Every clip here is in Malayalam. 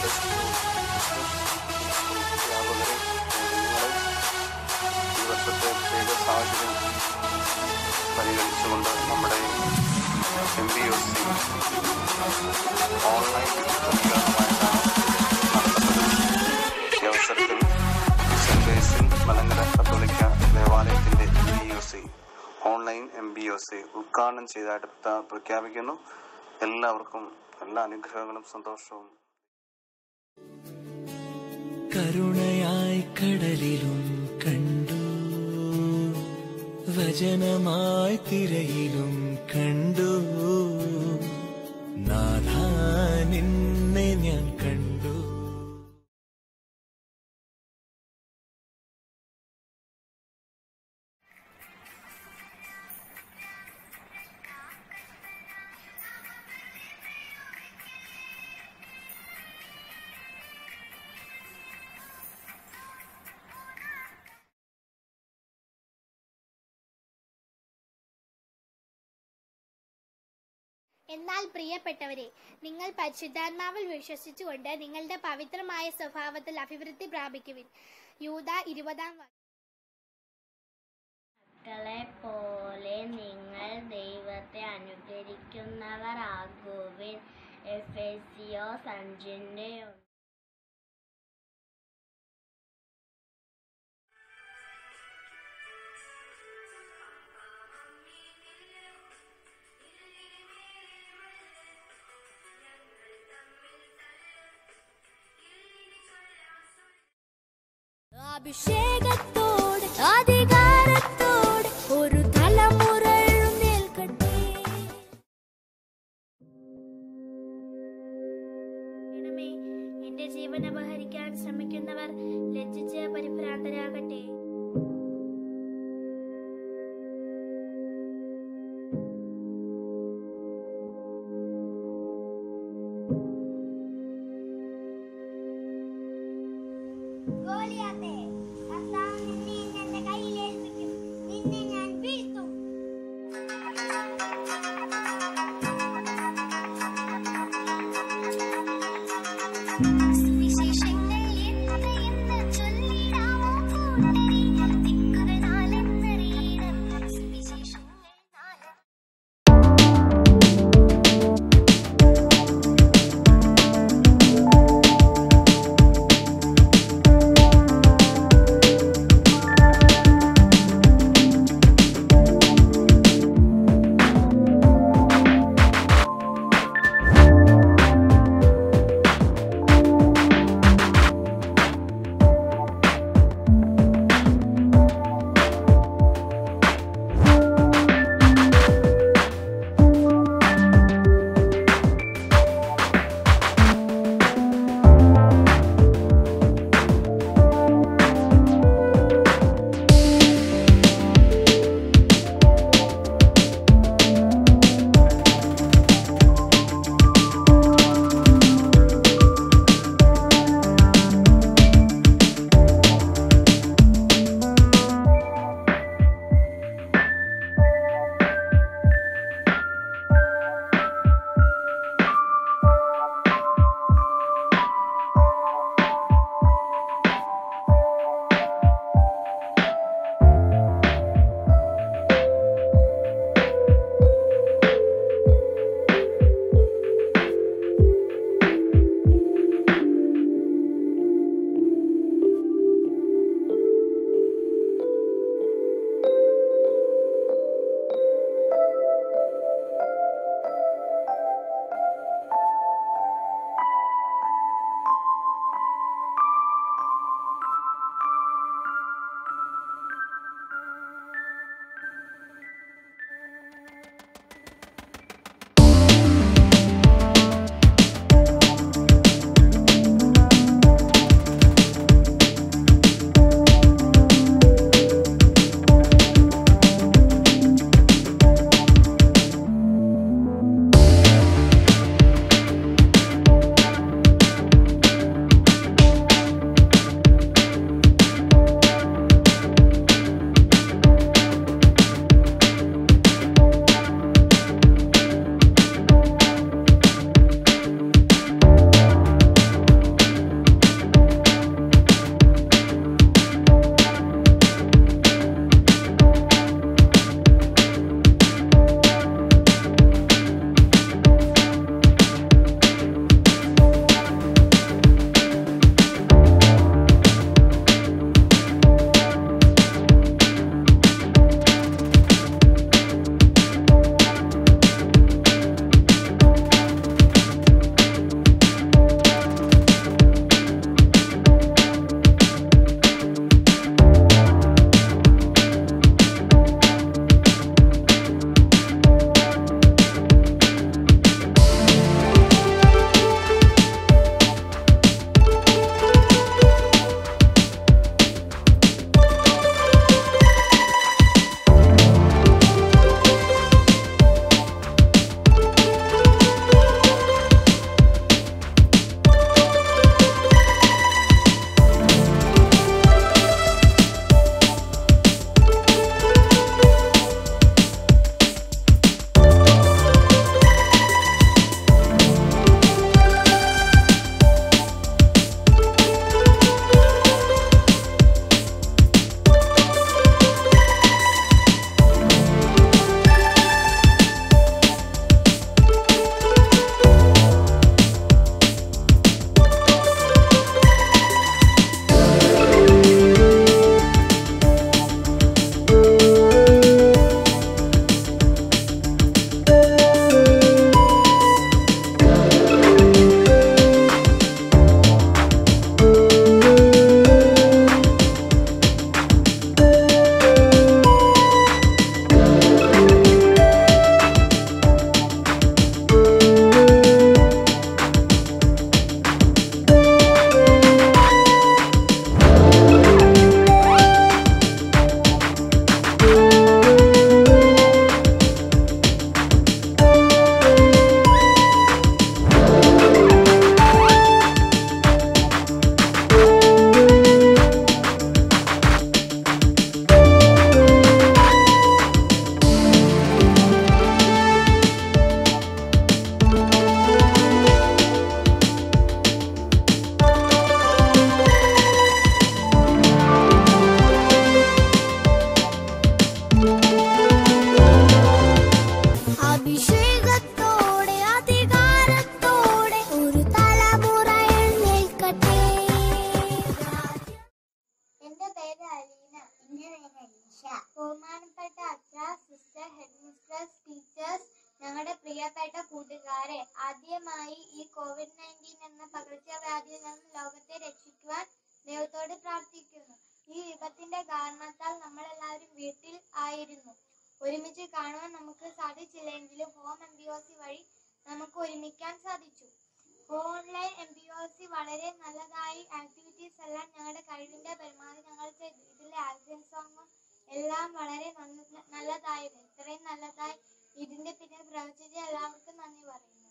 അധ്യാപകരെ നിങ്ങളെ ഈ വർഷത്തെ പ്രത്യേക സാഹചര്യം പരിഗണിച്ചുകൊണ്ട് നമ്മുടെ M B O C online ക്രമീകരണമായിട്ടാണ് നടത്തുന്നത് ഈ അവസരത്തിൽ സെൻറ് ബേസിൻ മലങ്കര കത്തോലിക്ക ദേവാലയത്തിൻ്റെ M B O C online M B O C ഉദ്ഘാടനം ചെയ്തതായിട്ട് പ്രഖ്യാ- പ്രഖ്യാപിക്കുന്നു എല്ലാവർക്കും എല്ലാ അനുഗ്രഹങ്ങളും സന്തോഷവും കരുണയായി കടലിലും കണ്ടു വചനമായി തിരയിലും കണ്ടു നാഥാ നിന്നെ ഞാൻ കണ്ടു എന്നാൽ പ്രിയപ്പെട്ടവരെ നിങ്ങൾ പരിശുദ്ധാത്മാവിൽ വിശ്വസിച്ചുകൊണ്ട് നിങ്ങളുടെ പവിത്രമായ സ്വഭാവത്തിൽ അഭിവൃദ്ധി പ്രാപിക്കുവിൻ യൂത ഇരുപതാം വാക്യം. മക്കളെ പോലെ നിങ്ങൾ ദൈവത്തെ അനുകരിക്കുന്നവരാകുവിൻ എഫെസിയോ അഞ്ചിന്റെ ഒന്ന്. അഭിഷേകത്തോടെ അധികാരത്തോടെ ഒരു തലമുറ എഴുന്നേൽക്കട്ടെ ദൈവമേ, എന്റെ ജീവൻ അപഹരിക്കാൻ ശ്രമിക്കുന്നവർ ലജ്ജിച്ച് പരിഭ്രാന്തരാകട്ടെ ഗോലിയാത്തേ, കർത്താവ് നിന്നെ ഇന്ന് എന്റെ കയ്യിലേൽപ്പിക്കും. നിന്നെ ഞാൻ വീഴ്ത്തും. സുവിശേഷങ്ങൾ എത്രയെന്ന് ചൊല്ലിടാമോ കൂട്ടരെ? ദിക്കുകൾ നാലെന്നറിയണം. സുവിശേഷങ്ങൾ നാല് യേശുവേ കൂട്ടുകാരെ ആദ്യമായി ഈ കോവിഡ് നയൻറ്റീൻ എന്ന പകർച്ചവ്യാധിയിൽ നിന്ന് ലോകത്തെ രക്ഷിക്കുവാൻ ദൈവത്തോട് പ്രാർത്ഥിക്കുന്നു ഈ വിപത്തിന്റെ കാരണത്താൽ നമ്മൾ എല്ലാവരും വീട്ടിൽ ആയിരുന്നു ഒരുമിച്ച് കാണുവാൻ നമുക്ക് സാധിച്ചില്ലെങ്കിലും home M B O C വഴി നമുക്ക് ഒരുമിക്കാൻ സാധിച്ചു online M B O C വളരെ നല്ലതായി ആക്ടിവിറ്റീസ് എല്ലാം ഞങ്ങളുടെ കഴിവിന്റെ പരമാവധി ഞങ്ങൾ ചെയ്തു ഇതിലെ ആക്ഷൻ സോങ്ങും എല്ലാം വളരെ നന്ന- നല്ലതായിരുന്നു ഇത്രയും നല്ലതായി ഇതിന്റെ പിന്നിൽ പ്രവർത്തിച്ച എല്ലാവർക്കും നന്ദി പറയുന്നു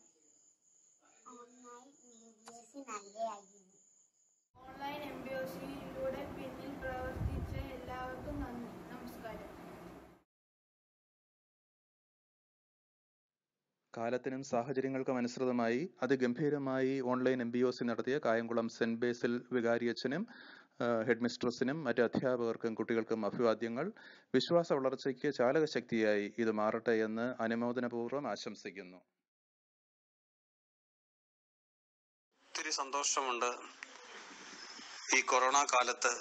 ഓൺലൈൻ എം ബി ഒ സിയിലൂടെ പിന്നിൽ പ്രവർത്തിച്ച എല്ലാവർക്കും നന്ദി നമസ്കാരം കാലത്തിനും സാഹചര്യങ്ങൾക്കും അനുസൃതമായി അതിഗംഭീരമായി online M B O C നടത്തിയ കായംകുളം സെന്റ് ബേസിൽ വികാരിയച്ഛനും ഹെഡ് മിസ്ട്രസിനും മറ്റ് അധ്യാപകർക്കും കുട്ടികൾക്കും അഭിവാദ്യങ്ങൾ വിശ്വാസ വളർച്ചയ്ക്ക് ചാലകശക്തിയായി ഇത് മാറട്ടെ എന്ന് അനുമോദനപൂർവ്വം ആശംസിക്കുന്നു ഒത്തിരി സന്തോഷമുണ്ട് ഈ കൊറോണ കാലത്ത്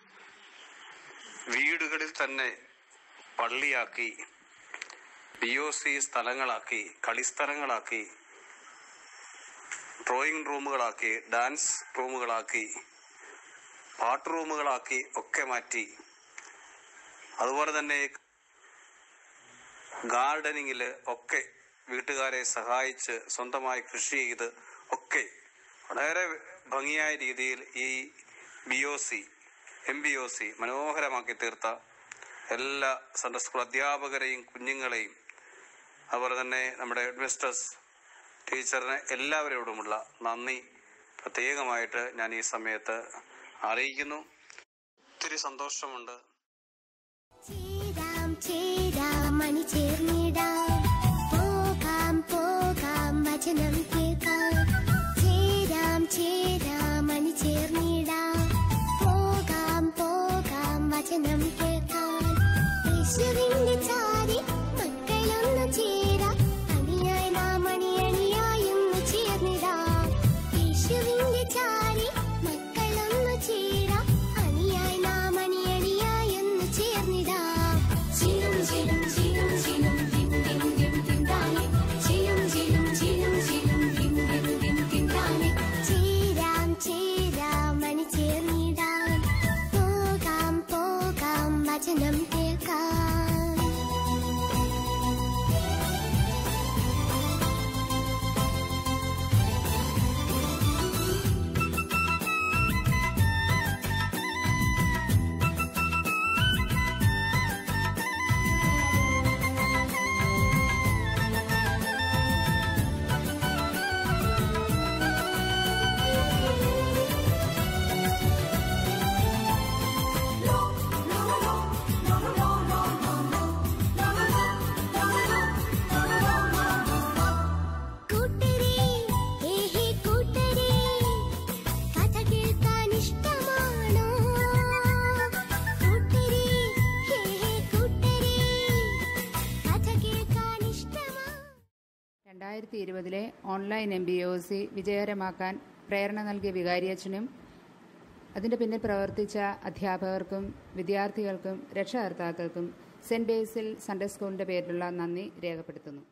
വീടുകളിൽ തന്നെ പള്ളിയാക്കി ബി ഒ സി സ്ഥലങ്ങളാക്കി കളിസ്ഥലങ്ങളാക്കി ഡ്രോയിങ് റൂമുകളാക്കി ഡാൻസ് റൂമുകളാക്കി പാട്ട് റൂമുകളാക്കി ഒക്കെ മാറ്റി അതുപോലെ തന്നെ ഗാർഡനിങ്ങിൽ ഒക്കെ വീട്ടുകാരെ സഹായിച്ച് സ്വന്തമായി കൃഷി ചെയ്ത് ഒക്കെ വളരെ ഭംഗിയായ രീതിയിൽ ഈ B O C M B O C മനോഹരമാക്കി തീർത്ത എല്ലാ സൺഡേ സ്കൂൾ അധ്യാപകരെയും കുഞ്ഞുങ്ങളെയും അതുപോലെ തന്നെ നമ്മുടെ ഹെഡ്മിസ്റ്റേഴ്സ് ടീച്ചറിനെ എല്ലാവരോടുമുള്ള നന്ദി പ്രത്യേകമായിട്ട് ഞാൻ ഈ സമയത്ത് അറിയിക്കുന്നു ഒത്തിരി സന്തോഷമുണ്ട് ചേരാം ചേരാം മണി ചേർന്നിടാം പോകാം പോകാം വചനം കേൾക്കാം ചേരാം ചേരാം മണി ചേർന്നിടാം പോകാം പോകാം വചനം കേൾക്കാം യേശുവിന്റെ ചാരി മക്കളൊന്നു ചേരാം അണിയായി നാം അണിയണിയായി ഒന്ന് ചേർന്നിടാം യേശുവിന്റെ ചാരി മക്കളൊന്നു ചേരാം അണിയായി നാം അണിയണിയായി ഒന്ന് ചേർന്നിടാം ചിലും ചിലും ചിലും ചിലും ദിം ദിം ദിം ദിം താനെ ചിലും ചിലും ചിലും ചിലും ദിം ദിം ദിം ദിം താനെ ചേരാം ചേരാം മണി ചേർന്നിടാം പോകാം പോകാം വചനം കേൾക്കാം കൂട്ടരേ ഏഹേ കൂട്ടരേ കഥ കേൾക്കാൻ ഇഷ്ടമാണോ കൂട്ടരേ ഏഹേ കൂട്ടരേ കഥ കേൾക്കാൻ ഇഷ്ടമാണോ രണ്ടായിരത്തി ഇരുപതിലെ online M B O C വിജയകരമാക്കാൻ പ്രേരണ നൽകിയ വികാരിയച്ഛനും അതിന്റെ പിന്നിൽ പ്രവർത്തിച്ച അധ്യാപകർക്കും വിദ്യാർത്ഥികൾക്കും രക്ഷകർത്താക്കൾക്കും സെന്റ് ബേസിൽ സൺഡേ സ്കൂളിന്റെ പേരിലുള്ള നന്ദി രേഖപ്പെടുത്തുന്നു